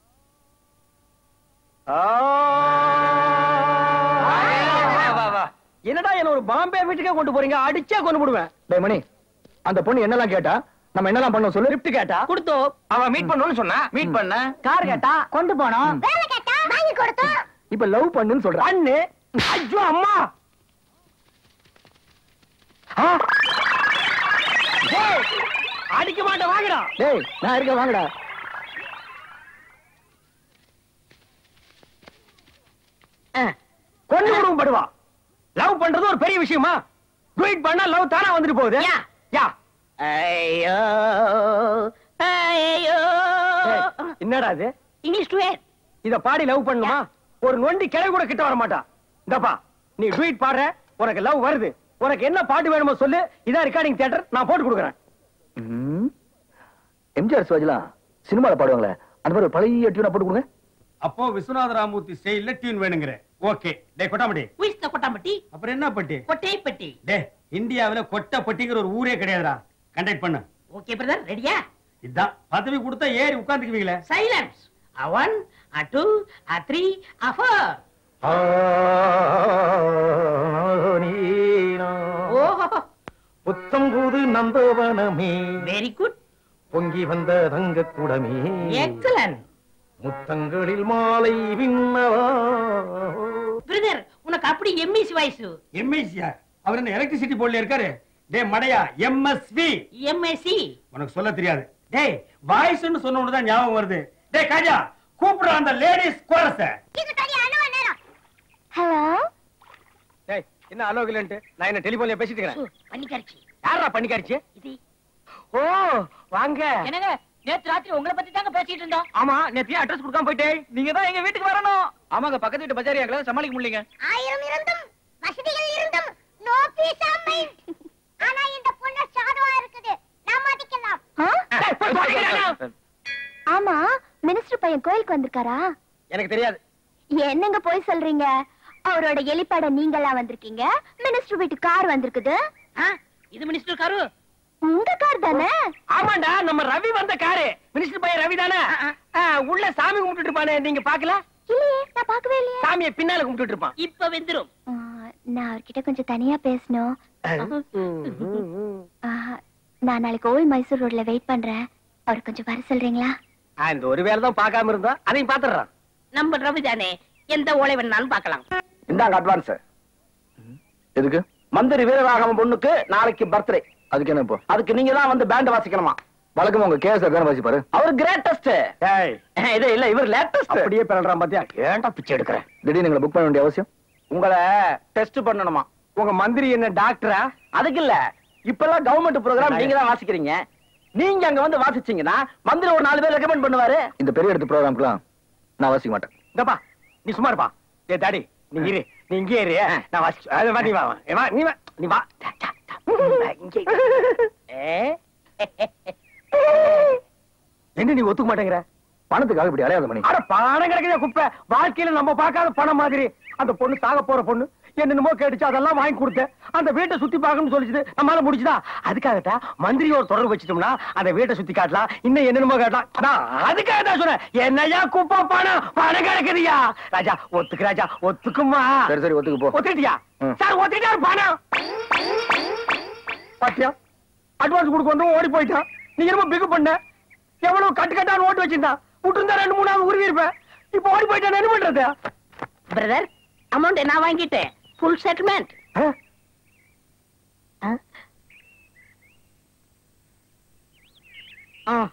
என்னடா என்ன ஒரு பாம்பே வீட்டுக்கே கொண்டு போறீங்க அடிச்சே கொண்டு போடுவேன் டேய் மணி அந்த பொண்ணு என்னெல்லாம் கேட்டா நம்ம என்னெல்லாம் பண்ணோம் சொல்லு லிப்ட் கேட்டா கொடுத்தோம் அவன் மீட் பண்ணணும்னு சொன்னா மீட் பண்ண கார் கேட்டா கொண்டு போனோம் வேலை கேட்டா வாங்கி கொடுத்தோம் இப்ப லவ் பண்ணுன்னு சொல்றா அண்ணு ஐயோ அம்மா ஆ! டேய், அடிக்க மாட்டேன் வாங்கடா டேய் நான் இருக்கேன் வாங்கடா கொண்டு விடுவோம் படுவா லவ் பண்றது ஒரு பெரிய விஷயமா ட்வீட் பண்ணா லவ் தானா வந்துட்டு போகுது யா. யா ஐயோ ஐயோ டேய், என்னடா இது இங்கிலீஷ் டு இத பாடி லவ் பண்ணுமா ஒரு நொண்டி கிளவி கூட கிட்ட வர மாட்டா இந்தப்பா நீ ட்வீட் பாடுற உனக்கு லவ் வருது உனக்கு என்ன பாட்டு வேணுமோ சொல்லு இதான் ரெக்கார்டிங் தியேட்டர் நான் போட்டு கொடுக்குறேன் ம். எம்ஜிஆர் சிவாஜிலாம் சினிமால பாடுவாங்களே அந்த மாதிரி ஒரு பழைய டியூனா போட்டு கொடுங்க அப்போ விஸ்வநாத ராமூர்த்தி ஸ்டைல்ல டியூன் வேணுங்கிற ஓகே டே கொட்டாமட்டி உயிஸ் கொட்டாம்பட்டி அப்புறம் என்ன பட்டி கொட்டை பெட்டி டே இந்தியாவுல கொட்டப்பட்டிங்கிற ஒரு ஊரே கிடையாதுடா கண்டக்ட் பண்ணு ஓகே பிரதர் ரெடியா இதான் பதவி கொடுத்தா ஏறி உட்கார்ந்துக்குவீங்களே silence uh one uh two uh three uh four ஓஹோ புத்தம் புது நந்தவனமே வெரி குட் பொங்கி வந்த தங்க குடமே எக்ஸலன்ட் முத்தங்களில் மாலை விண்ணவா பிரதர் உனக்கு அப்படி எம்இசி வாய்ஸ் எம்ஐசிஆர் அவர் என்ன எலக்ட்ரிசிட்டி போர்ட்ல இருக்காரு டே மடையா எம்எஸ்வி எம்எஸ்சி உனக்கு சொல்ல தெரியாது டேய் வாய்ஸ்னு சொன்ன உடனே தான் ஞாபகம் வருது டேய் காஜா கூப்பிடுற அந்த லேடிஸ் கோரஸ ஹலோ டேய் என்ன அலோகலன்ட்டு நான் என்ன டெலிபோன்ல பேசிட்டு இருக்கிறேன் பண்ணிக்காரிச்சி யாரா பண்ணிக்காரிச்சு இது ஓ வாங்க என்னங்க நேத்து ராத்திரி உங்களை பத்தி தாங்க பேசிட்டு இருந்தோம் ஆமா நேத்தியா அட்ரஸ் கொடுக்காம போயிட்டே நீங்க தான் எங்க வீட்டுக்கு வரணும் ஆமாங்க பக்கத்து வீட்டு பஜாரி எங்களால சமாளிக்க முடியலங்க ஆயிரம் இருந்தும் வசதிகள் இருந்தும் நோ பீஸ் ஆஃப் மைண்ட் ஆனா இந்த பொண்ணு சாதுவா இருக்குது நான் மதிக்கலாம் டேய், போய் பாருங்க. ஆமா மினிஸ்டர் பையன் கோயிலுக்கு வந்திருக்காரா எனக்கு தெரியாது என்னங்க போய் சொல்றீங்க அவரோட எலிப்பட நீங்கெல்லாம் வந்திருக்கீங்க மினிஸ்டர் வீட்டு கார் வந்திருக்குது ஆ, இது மினிஸ்டர் காரு உங்க கார் தானே ஆமாண்டா நம்ம ரவி வந்த காரு மினிஸ்டர் பையன் ரவி தானே ஆ, உள்ள சாமி கும்பிட்டுட்டு இருப்பானே நீங்க பாக்கல இல்லையே நான் பார்க்கவே இல்லையே சாமியை பின்னால கும்பிட்டுட்டு இருப்பான் இப்ப வெந்துரும் ஆ, நான் அவர்கிட்ட கொஞ்சம் தனியா பேசணும் ஆ, நான் நாளைக்கு ஓல்ட் மைசூர் ரோட்ல வெயிட் பண்றேன் அவர் கொஞ்சம் வர சொல்றீங்களா ஆ, இந்த ஒரு வேலை தான் பார்க்காம இருந்தா அதையும் பாத்துறான் நம்ம ரவி தானே எந்த ஓலை வேணாலும் பார்க்கலாம் இந்தாங்க அட்வான்ஸ் எதுக்கு மந்திரி வீரராகவன் பொண்ணுக்கு நாளைக்கு பர்த்டே அதுக்கு என்ன இப்போ அதுக்கு நீங்க தான் வந்து பேண்ட் வாசிக்கணுமா வழக்கமா உங்க கேஸ் தானே வாசிப்பாரு அவர் கிரேட்டஸ்ட் டேய் இது இல்ல இவர் லேட்டஸ்ட் அப்படியே பிறல்றான் பாத்தியா ஏன்டா பிச்சை எடுக்கிறேன் திடீர்னு எங்களை புக் பண்ண வேண்டிய அவசியம் உங்களை டெஸ்ட் பண்ணணுமா உங்க மந்திரி என்ன டாக்டரா அதுக்கு இல்ல இப்பெல்லாம் கவர்மெண்ட் ப்ரோக்ராம் நீங்க தான் வாசிக்கிறீங்க நீங்க அங்க வந்து வாசிச்சீங்கன்னா மந்திரி ஒரு நாலு பேர் ரெக்கமெண்ட் பண்ணுவாரு இந்த பெரிய இடத்து ப்ரோக்ராம்க்குலாம் நான் வாசிக்க மாட்டேன் இந்தப்பா நீ சும்மா இருப்பா ஏ டாடி நீ இரு நீ இங்கே இரு நான் வாசி அது வா நீ வா வா. ஏ, வா நீ வா நீ வா டா, டா, டா. வா, இங்கே இரு. ஏ? என்ன நீ ஒத்துக்க மாட்டேங்கிற பணத்துக்காக இப்படி அலையாத மணி அட பணம் கிடைக்குதே குப்பை வாழ்க்கையில நம்ம பார்க்காத பணம் மாதிரி அந்த பொண்ணு சாக போற பொண்ணு என்னென்னமோ கேட்டுச்சு அதெல்லாம் வாங்கி கொடுத்தேன் அந்த வீட்டை சுத்தி பார்க்கணும்னு சொல்லிச்சு நம்மளால முடிச்சுதா அதுக்காகட்டா மந்திரியோட தொடர்பு வச்சுட்டோம்னா அந்த வீட்டை சுத்தி காட்டலாம் இன்னும் என்னென்னமோ காட்டலாம் அதான் அதுக்காக தான் சொன்னேன் என்னையா குப்பை பணம் பணம் கிடைக்குதுயா ராஜா ஒத்துக்கு ராஜா ஒத்துக்குமா சரி சரி ஒத்துக்கு போ ஒத்துக்கிட்டியா ம். சார் ஒத்துக்கிட்டாரு பணம் பாத்தியா அட்வான்ஸ் கொடுக்க வந்து ஓடி போயிட்டான் நீ என்னமோ பிகு பண்ண எவ்வளவு கட்டு கட்டான ஓட்டு வச்சிருந்தான் விட்டுருந்தா ரெண்டு மூணு நாள் உருவி இருப்பேன் இப்ப ஓடி போயிட்டான் என்ன பண்றது பிரதர் அமௌண்ட் நான் வாங்கிட்டேன் ஃபுல் செட்டில்மெண்ட் ஆ? ஆ.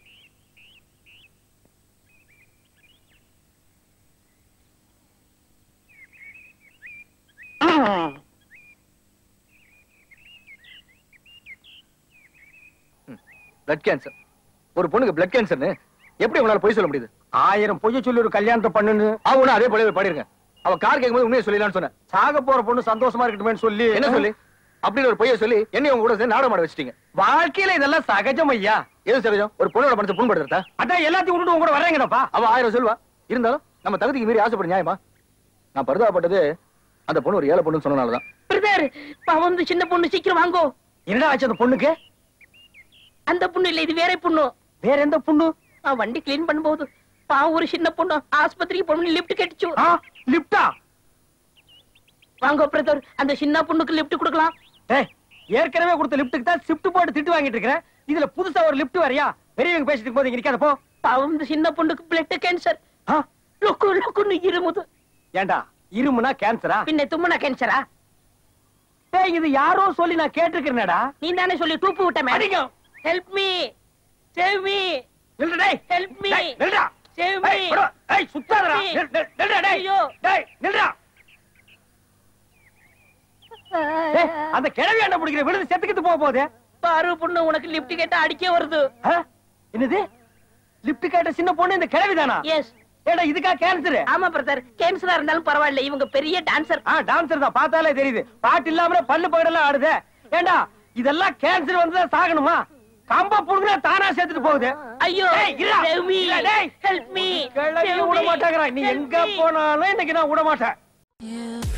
பிளட் கேன்சர் ஒரு பொண்ணுக்கு பிளட் கேன்சர்னு எப்படி உங்களால பொய் சொல்ல முடியுது ஆயிரம் பொய்ய சொல்லி ஒரு கல்யாணத்தை பண்ணுன்னு அவனும் அதே போல பாடிருங்க அவ கார் கேட்கும்போது உண்மையை சொல்லிடலாம்னு சொன்னேன் சாக போற பொண்ணு சந்தோஷமா இருக்கட்டுமேன்னு சொல்லி என்ன சொல்லி அப்படி ஒரு பொய்யை சொல்லி என்னை உங்க கூட சேர்ந்து நாடகம் ஆட வச்சிட்டீங்க வாழ்க்கையில இதெல்லாம் சகஜம் ஐயா எது சகஜம் ஒரு பொண்ணோட பணத்தை புண்படுத்தா அதான் எல்லாத்தையும் விட்டுட்டு உங்க கூட வர்றேங்கடப்பா அவ ஆயிரம் சொல்லுவா இருந்தாலும் நம்ம தகுதிக்கு மீறி ஆசைப்பட நியாயமா நான் பரிதாபப்பட்டது அந்த பொண்ணு ஒரு ஏழை பொண்ணுன்னு சொன்னனாலதான் பிரதர் பாவம் இந்த சின்ன பொண்ணு சீக்கிரம் வாங்கோ என்னடா ஆச்சு அந்த பொண்ணுக்கு அந்த பொண்ணு இல்ல இது வேற பொண்ணு வேற எந்த பொண்ணு நான் வண்டி கிளீன் பண்ணும்போது பாவம் ஒரு சின்ன பொண்ணு ஆஸ்பத்திரிக்கு போகணும் லிஃப்ட் கேட்டுச்சு ஆ லிப்டா வாங்க பிரதர் அந்த சின்ன பொண்ணுக்கு லிஃப்ட் கொடுக்கலாம் ஏய் ஏற்கனவே கொடுத்த லிப்ட்டுக்கு தான் ஷிஃப்ட் போட்டு திட்டு வாங்கிட்டு இருக்கிறேன் இதுல புதுசா ஒரு லிப்ட் வரையா பெரியவங்க பேசிட்டு இருக்கும்போது இங்க நிக்காத போ பாவம் இந்த சின்ன பொண்ணுக்கு பிளட் கேன்சர் ஆ, லொக்கு லொக்குன்னு இருமுது ஏண்டா இருமுனா கேன்சரா பின்ன தும்முனா கேன்சரா ஏய் இது யாரோ சொல்லி நான் கேட்டிருக்கிறேனடா நீ தானே சொல்லி தூப்பு விட்ட அடிங்க. ஹெல்ப் மீ சேவ் மீ நில்லுடா டேய் ஹெல்ப் மீ டேய், நில்லுடா சேவ் மீ ஏய், போடா. ஏய், சுத்தாதடா. Help me. நில், நில், நில்லுடா, டேய். ஐயோ. டேய், நில்லுடா. ஏய், அந்த கிழவி என்ன பிடிக்கிற விழுந்து செத்துக்கிட்டு போக போகுது பாரு பொண்ணு உனக்கு லிஃப்ட் கேட்டா அடிக்க வருது ஆ? என்னது லிப்ட் கேட்ட சின்ன பொண்ணு இந்த கிழவி தானா எஸ் ஏடா இதுக்கா கேன்சர் ஆமா பிரதர் கேன்சரா இருந்தாலும் பரவாயில்ல இவங்க பெரிய டான்சர் ஆ டான்சர் தான் பார்த்தாலே தெரியுது பாட்டு இல்லாம பல்லு பகடெல்லாம் ஆடுதே ஏண்டா இதெல்லாம் கேன்சர் வந்து சாகணுமா கம்ப புடுங்கினா தானா சேர்த்துட்டு போகுது ஐயோ ஏய், இருடா. சேவ் மீ இல்ல, டேய். ஹெல்ப் மீ கிழவி விட மாட்டேங்கிறா நீ எங்க போனாலும் இன்னைக்கு நான் விட மாட்டேன்